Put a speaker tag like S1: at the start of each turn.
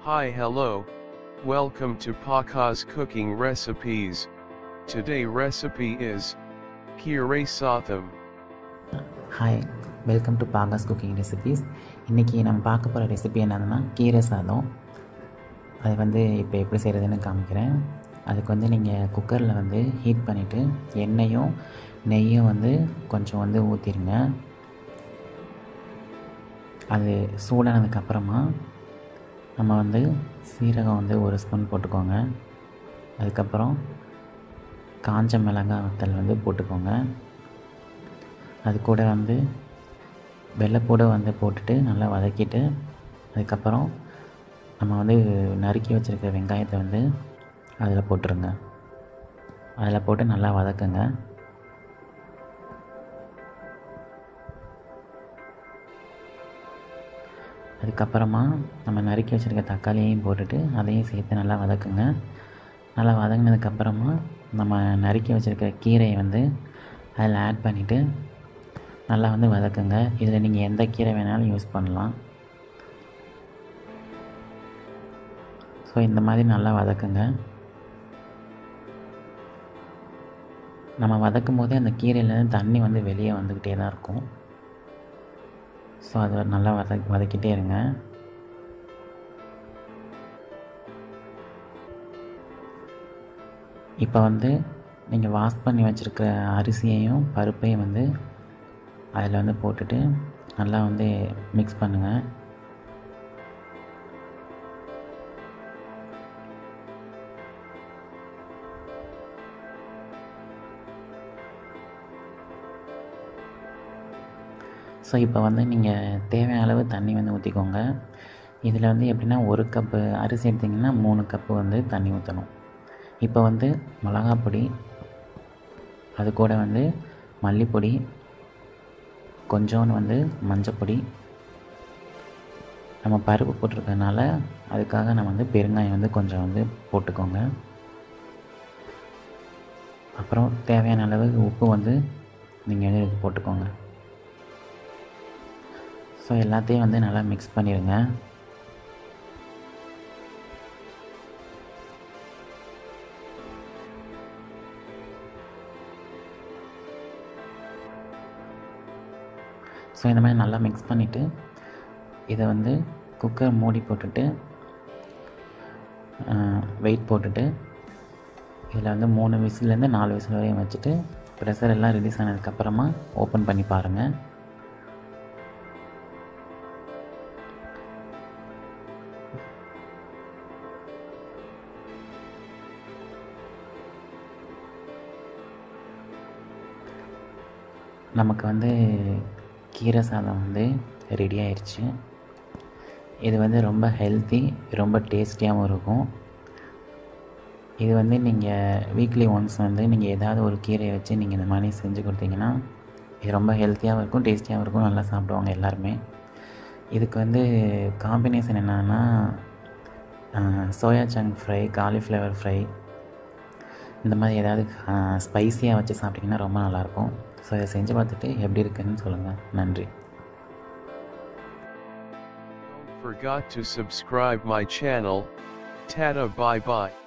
S1: Hi hello, welcome to Paka's cooking recipes. Today recipe is Kire Satham.
S2: Hi welcome to பாகாஸ் cooking recipes இன்றைக்கி நம்ம பார்க்க போகிற recipe என்னதுன்னா கீரை சாதம் அது வந்து இப்போ எப்படி செய்கிறதுன்னு காமிக்கிறேன் அதுக்கு வந்து நீங்கள் குக்கரில் வந்து ஹீட் பண்ணிவிட்டு எண்ணெயும் நெய்யும் வந்து கொஞ்சம் வந்து ஊற்றிடுங்க அது சூடானதுக்கப்புறமா நம்ம வந்து சீரகம் வந்து ஒரு ஸ்பூன் போட்டுக்கோங்க அதுக்கப்புறம் காஞ்ச மிளகாய் வத்தல் வந்து போட்டுக்கோங்க அது கூட வந்து வெள்ளைப்பூடை வந்து போட்டுட்டு நல்லா வதக்கிட்டு அதுக்கப்புறம் நம்ம வந்து நறுக்கி வச்சுருக்க வெங்காயத்தை வந்து அதில் போட்டுருங்க அதில் போட்டு நல்லா வதக்குங்க அதுக்கப்புறமா நம்ம நறுக்கி வச்சுருக்க தக்காளியையும் போட்டுட்டு அதையும் சேர்த்து நல்லா வதக்குங்க நல்லா வதங்கினதுக்கப்புறமா நம்ம நறுக்கி வச்சுருக்க கீரையை வந்து அதில் ஆட் பண்ணிவிட்டு நல்லா வந்து வதக்குங்க இதில் நீங்கள் எந்த கீரை வேணாலும் யூஸ் பண்ணலாம் ஸோ இந்த மாதிரி நல்லா வதக்குங்க நம்ம வதக்கும் போதே அந்த கீரையிலேருந்து தண்ணி வந்து வெளியே வந்துக்கிட்டே தான் இருக்கும் ஸோ அதை நல்லா வத வதக்கிட்டே இருங்க இப்போ வந்து நீங்கள் வாஷ் பண்ணி வச்சுருக்க அரிசியையும் பருப்பையும் வந்து அதில் வந்து போட்டுட்டு நல்லா வந்து மிக்ஸ் பண்ணுங்கள் ஸோ இப்போ வந்து நீங்கள் தேவையான அளவு தண்ணி வந்து ஊற்றிக்கோங்க இதில் வந்து எப்படின்னா ஒரு கப்பு அரிசி எடுத்திங்கன்னா மூணு கப்பு வந்து தண்ணி ஊற்றணும் இப்போ வந்து மிளகாப் பொடி அது கூட வந்து மல்லிப்பொடி கொஞ்சோண்டு வந்து மஞ்சப்பொடி நம்ம பருப்பு போட்டிருக்கறனால அதுக்காக நம்ம வந்து பெருங்காயம் வந்து கொஞ்சம் வந்து போட்டுக்கோங்க அப்புறம் தேவையான அளவு உப்பு வந்து நீங்கள் வந்து இதுக்கு போட்டுக்கோங்க ஸோ எல்லாத்தையும் வந்து நல்லா மிக்ஸ் பண்ணிடுங்க ஸோ இந்த மாதிரி நல்லா மிக்ஸ் பண்ணிவிட்டு இதை வந்து குக்கர் மூடி போட்டுட்டு வெயிட் போட்டுட்டு இதில் வந்து மூணு விசிலேருந்து நாலு விசில் வரையும் வச்சுட்டு ப்ரெஷர் எல்லாம் ரிலீஸ் ஆனதுக்கப்புறமா ஓப்பன் பண்ணி பாருங்கள் நமக்கு வந்து கீரை சாதம் வந்து ரெடி ஆயிடுச்சு இது வந்து ரொம்ப ஹெல்த்தி ரொம்ப டேஸ்டியாகவும் இருக்கும் இது வந்து நீங்கள் வீக்லி ஒன்ஸ் வந்து நீங்கள் ஏதாவது ஒரு கீரையை வச்சு நீங்கள் இந்த மாதிரி செஞ்சு கொடுத்தீங்கன்னா இது ரொம்ப ஹெல்த்தியாகவும் இருக்கும் டேஸ்டியாகவும் இருக்கும் நல்லா சாப்பிடுவாங்க எல்லாருமே இதுக்கு வந்து காம்பினேஷன் என்னன்னா soya chunk fry cauliflower fry இந்த மாதிரி ஏதாவது ஸ்பைஸியாக வச்சு சாப்பிட்டிங்கன்னா ரொம்ப நல்லாயிருக்கும் ஸோ இதை செஞ்சு பார்த்துட்டு எப்படி இருக்குன்னு சொல்லுங்கள் நன்றி
S1: Don't forget to subscribe my channel. Tata bye bye.